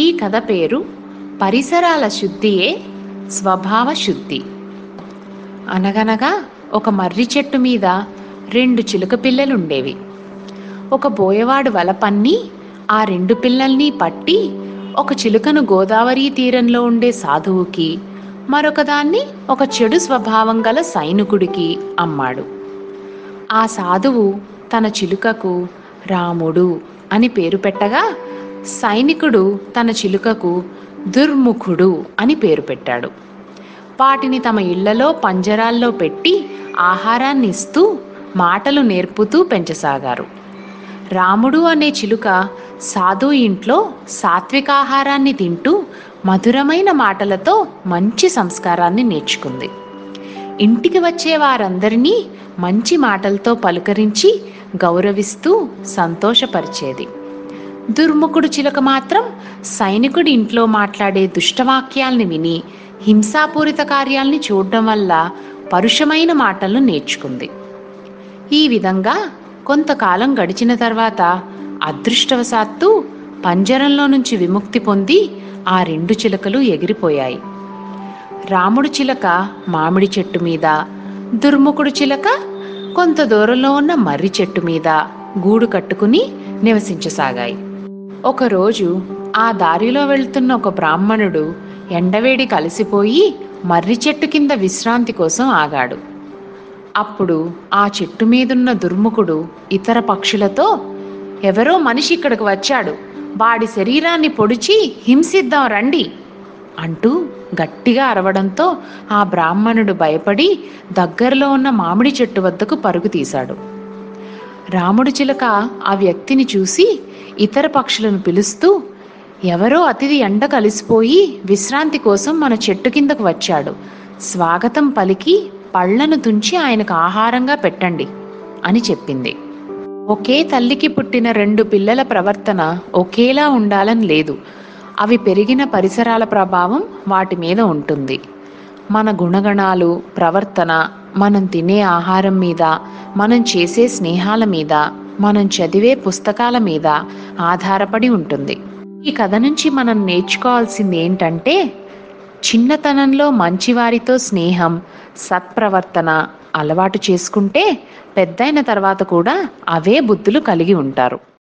కథ పేరు పరిసరాల శుద్ధియే స్వభావ శుద్ధి అనగనగా ఒక మర్రి చెట్టు మీద రెండు చిలుక పిల్లలుండేవి ఒక బోయవాడు వల పన్ని ఆ రెండు పిల్లల్ని పట్టి ఒక చిలుకను గోదావరి తీరంలో ఉండే సాధువుకి మరొకదాన్ని ఒక చెడు స్వభావం గల సైనికుడికి అమ్మాడు ఆ సాధువు తన చిలుకకు రాముడు అని పేరు పెట్టగా సైనికుడు తన చిలుకకు దుర్ముఖుడు అని పేరు పెట్టాడు వాటిని తమ ఇళ్లలో పంజరాల్లో పెట్టి ఆహారాన్ని ఇస్తూ మాటలు నేర్పుతూ పెంచసాగారు రాముడు అనే చిలుక సాధు ఇంట్లో సాత్వికాహారాన్ని తింటూ మధురమైన మాటలతో మంచి సంస్కారాన్ని నేర్చుకుంది ఇంటికి వచ్చే వారందరినీ మంచి మాటలతో పలుకరించి గౌరవిస్తూ సంతోషపరిచేది దుర్ముఖుడు చిలుక మాత్రం సైనికుడి ఇంట్లో మాట్లాడే దుష్టవాక్యాల్ని విని హింసాపూరిత కార్యాల్ని చూడడం వల్ల పరుషమైన మాటలను నేర్చుకుంది ఈ విధంగా కొంతకాలం గడిచిన తర్వాత అదృష్టవశాత్తు పంజరంలో నుంచి విముక్తి పొంది ఆ రెండు చిలుకలు ఎగిరిపోయాయి రాముడు చిలక మామిడి చెట్టు మీద దుర్ముఖుడు చిలక కొంత దూరంలో ఉన్న మర్రి చెట్టు మీద గూడు కట్టుకుని నివసించసాగాయి ఒకరోజు ఆ దారిలో వెళ్తున్న ఒక బ్రాహ్మణుడు ఎండవేడి కలిసిపోయి మర్రి చెట్టు కింద విశ్రాంతి కోసం ఆగాడు అప్పుడు ఆ చెట్టు మీదున్న దుర్ముఖుడు ఇతర పక్షులతో ఎవరో మనిషి ఇక్కడికి వచ్చాడు వాడి శరీరాన్ని పొడిచి హింసిద్దాం రండి అంటూ గట్టిగా అరవడంతో ఆ బ్రాహ్మణుడు భయపడి దగ్గరలో ఉన్న మామిడి చెట్టు వద్దకు పరుగు తీశాడు రాముడు చిలక ఆ వ్యక్తిని చూసి ఇతర పక్షులను పిలుస్తూ ఎవరో అతిథి ఎండ కలిసిపోయి విశ్రాంతి కోసం మన చెట్టు కిందకు వచ్చాడు స్వాగతం పలికి పళ్లను తుంచి ఆయనకు ఆహారంగా పెట్టండి అని చెప్పింది ఒకే తల్లికి పుట్టిన రెండు పిల్లల ప్రవర్తన ఒకేలా ఉండాలని లేదు అవి పెరిగిన పరిసరాల ప్రభావం వాటి మీద ఉంటుంది మన గుణగణాలు ప్రవర్తన మనం తినే ఆహారం మీద మనం చేసే స్నేహాల మీద మనం చదివే పుస్తకాల మీద ఆధారపడి ఉంటుంది ఈ కథ నుంచి మనం నేర్చుకోవాల్సింది ఏంటంటే చిన్నతనంలో మంచివారితో స్నేహం సత్ప్రవర్తన అలవాటు చేసుకుంటే పెద్దయిన తర్వాత కూడా అవే బుద్ధులు కలిగి ఉంటారు